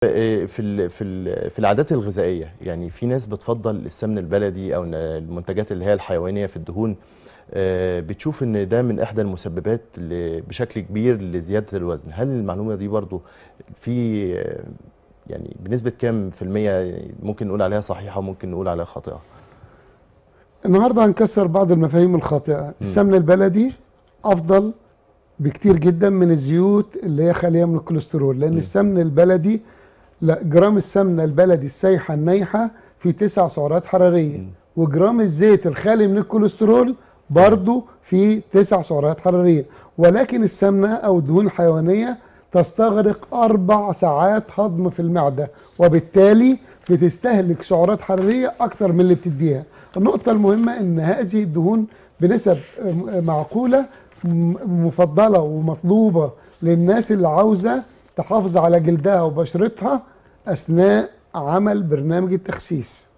في ال- في ال- في العادات الغذائيه يعني في ناس بتفضل السمن البلدي او إن المنتجات اللي هي الحيوانيه في الدهون آه، بتشوف ان ده من احدى المسببات ل- بشكل كبير لزياده الوزن هل المعلومه دي برضو في آه، يعني بنسبه كام في الميه ممكن نقول عليها صحيحه وممكن نقول عليها خاطئه النهارده هنكسر بعض المفاهيم الخاطئه السمن البلدي افضل بكتير جدا من الزيوت اللي هي خاليه من الكوليسترول لان مم. السمن البلدي لا جرام السمنه البلدي السايحه النايحه فيه تسع سعرات حراريه مم. وجرام الزيت الخالي من الكوليسترول برضه فيه تسع سعرات حراريه ولكن السمنه او الدهون الحيوانيه تستغرق اربع ساعات هضم في المعده وبالتالي بتستهلك سعرات حراريه اكثر من اللي بتديها النقطه المهمه ان هذه الدهون بنسب م- معقوله م- مفضله ومطلوبه للناس اللي عاوزه تحافظ على جلدها وبشرتها اثناء عمل برنامج التخسيس